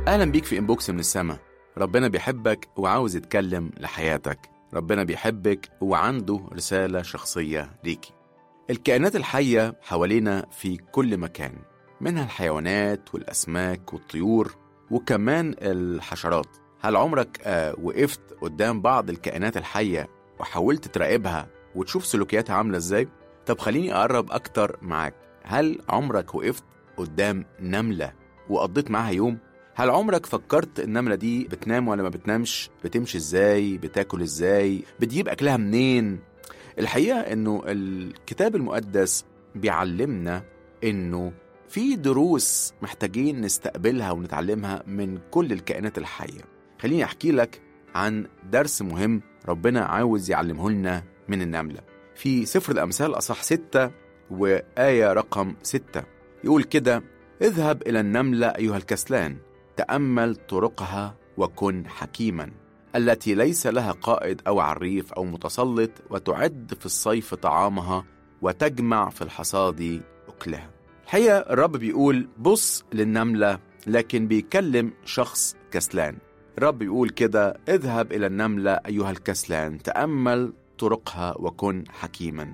أهلا بيك في إنبوكس من السما ربنا بيحبك وعاوز يتكلم لحياتك ربنا بيحبك وعنده رسالة شخصية ليكي الكائنات الحية حوالينا في كل مكان منها الحيوانات والأسماك والطيور وكمان الحشرات هل عمرك آه وقفت قدام بعض الكائنات الحية وحاولت تراقبها وتشوف سلوكياتها عاملة ازاي؟ طب خليني أقرب أكتر معاك هل عمرك وقفت قدام نملة وقضيت معاها يوم؟ هل عمرك فكرت النملة دي بتنام ولا ما بتنامش؟ بتمشي ازاي؟ بتاكل ازاي؟ بتجيب أكلها منين؟ الحقيقة إنه الكتاب المقدس بيعلمنا إنه في دروس محتاجين نستقبلها ونتعلمها من كل الكائنات الحية خليني أحكي لك عن درس مهم ربنا عاوز يعلمه لنا من النملة في سفر الأمثال أصح ستة وآية رقم ستة يقول كده اذهب إلى النملة أيها الكسلان تأمل طرقها وكن حكيما التي ليس لها قائد أو عريف أو متسلط وتعد في الصيف طعامها وتجمع في الحصاد أكلها الحقيقة الرب بيقول بص للنملة لكن بيكلم شخص كسلان الرب بيقول كده اذهب إلى النملة أيها الكسلان تأمل طرقها وكن حكيما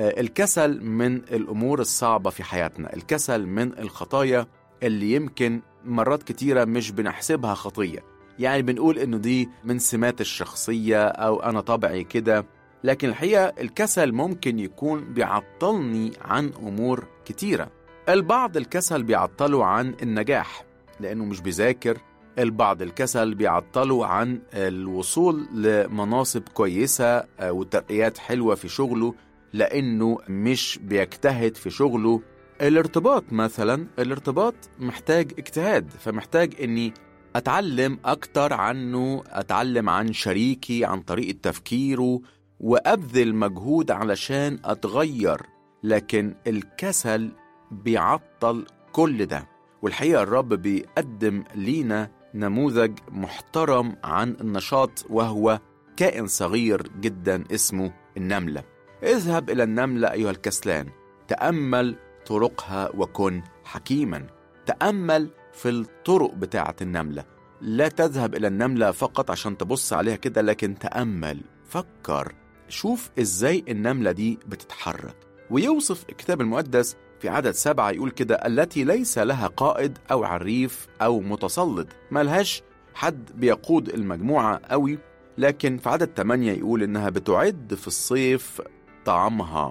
الكسل من الأمور الصعبة في حياتنا الكسل من الخطايا اللي يمكن مرات كتيرة مش بنحسبها خطية يعني بنقول إنه دي من سمات الشخصية أو أنا طبعي كده لكن الحقيقة الكسل ممكن يكون بيعطلني عن أمور كتيرة البعض الكسل بيعطله عن النجاح لأنه مش بيذاكر البعض الكسل بيعطله عن الوصول لمناصب كويسة وترقيات حلوة في شغله لأنه مش بيجتهد في شغله الارتباط مثلا الارتباط محتاج اجتهاد فمحتاج اني اتعلم اكتر عنه اتعلم عن شريكي عن طريقة تفكيره وابذل مجهود علشان اتغير لكن الكسل بيعطل كل ده والحقيقة الرب بيقدم لينا نموذج محترم عن النشاط وهو كائن صغير جدا اسمه النملة اذهب إلى النملة أيها الكسلان تأمل طرقها وكن حكيما تأمل في الطرق بتاعة النملة لا تذهب إلى النملة فقط عشان تبص عليها كده لكن تأمل فكر شوف إزاي النملة دي بتتحرك ويوصف الكتاب المقدس في عدد سبعة يقول كده التي ليس لها قائد أو عريف أو متسلط ملهاش حد بيقود المجموعة قوي لكن في عدد 8 يقول إنها بتعد في الصيف طعامها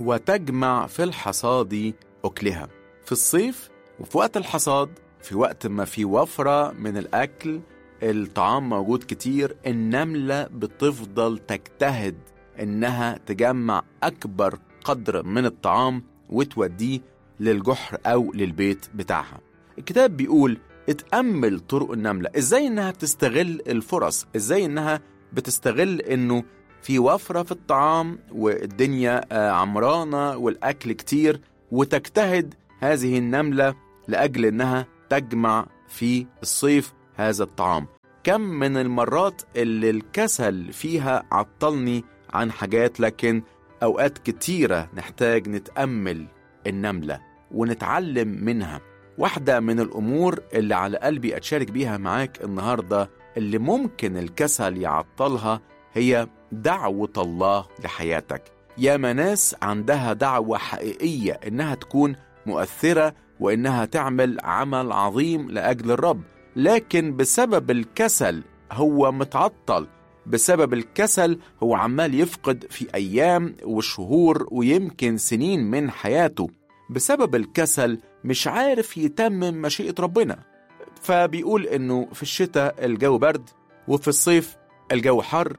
وتجمع في الحصاد أكلها في الصيف وفي وقت الحصاد في وقت ما في وفرة من الأكل الطعام موجود كتير النملة بتفضل تجتهد إنها تجمع أكبر قدر من الطعام وتوديه للجحر أو للبيت بتاعها الكتاب بيقول اتأمل طرق النملة ازاي انها بتستغل الفرص ازاي انها بتستغل انه في وفرة في الطعام والدنيا عمرانة والأكل كتير وتجتهد هذه النملة لأجل أنها تجمع في الصيف هذا الطعام كم من المرات اللي الكسل فيها عطلني عن حاجات لكن أوقات كتيرة نحتاج نتأمل النملة ونتعلم منها واحدة من الأمور اللي على قلبي أتشارك بيها معاك النهاردة اللي ممكن الكسل يعطلها هي دعوة الله لحياتك يا ناس عندها دعوة حقيقية إنها تكون مؤثرة وإنها تعمل عمل عظيم لأجل الرب لكن بسبب الكسل هو متعطل بسبب الكسل هو عمال يفقد في أيام وشهور ويمكن سنين من حياته بسبب الكسل مش عارف يتمم مشيئة ربنا فبيقول إنه في الشتاء الجو برد وفي الصيف الجو حر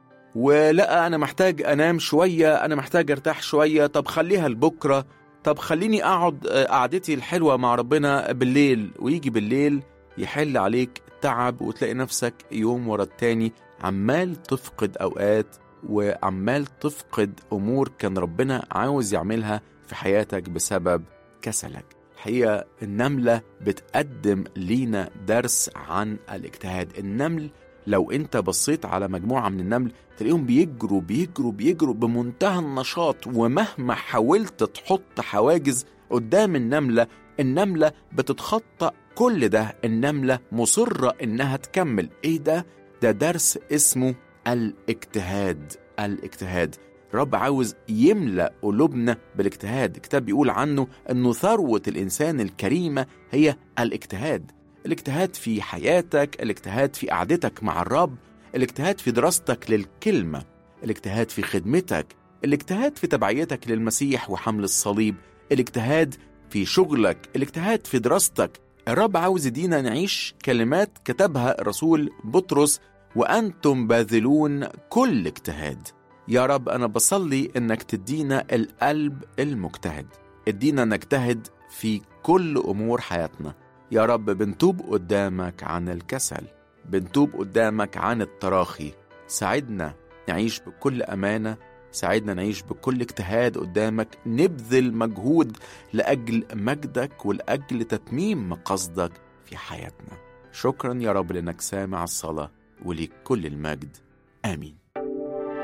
ولا أنا محتاج أنام شوية أنا محتاج أرتاح شوية طب خليها لبكرة طب خليني أقعد قعدتي الحلوة مع ربنا بالليل ويجي بالليل يحل عليك تعب وتلاقي نفسك يوم ورا التاني عمال تفقد أوقات وعمال تفقد أمور كان ربنا عاوز يعملها في حياتك بسبب كسلك الحقيقة النملة بتقدم لينا درس عن الاجتهاد النمل لو انت بصيت على مجموعة من النمل تلاقيهم بيجروا بيجروا بيجروا بمنتهى النشاط ومهما حاولت تحط حواجز قدام النملة النملة بتتخطى كل ده النملة مصرة إنها تكمل إيه ده؟ ده درس اسمه الاجتهاد الاجتهاد رب عاوز يملأ قلوبنا بالاجتهاد الكتاب بيقول عنه أنه ثروة الإنسان الكريمة هي الاجتهاد الاجتهاد في حياتك الاجتهاد في قعدتك مع الرب الاجتهاد في دراستك للكلمة الاجتهاد في خدمتك الاجتهاد في تبعيتك للمسيح وحمل الصليب الاجتهاد في شغلك الاجتهاد في دراستك الرب عاوز يدينا نعيش كلمات كتبها الرسول بطرس وأنتم باذلون كل اجتهاد يا رب أنا بصلي إنك تدينا القلب المجتهد ادينا نجتهد في كل أمور حياتنا يا رب بنتوب قدامك عن الكسل بنتوب قدامك عن التراخي ساعدنا نعيش بكل أمانة ساعدنا نعيش بكل اجتهاد قدامك نبذل مجهود لأجل مجدك ولأجل تتميم مقصدك في حياتنا شكرا يا رب لأنك سامع الصلاة وليك كل المجد آمين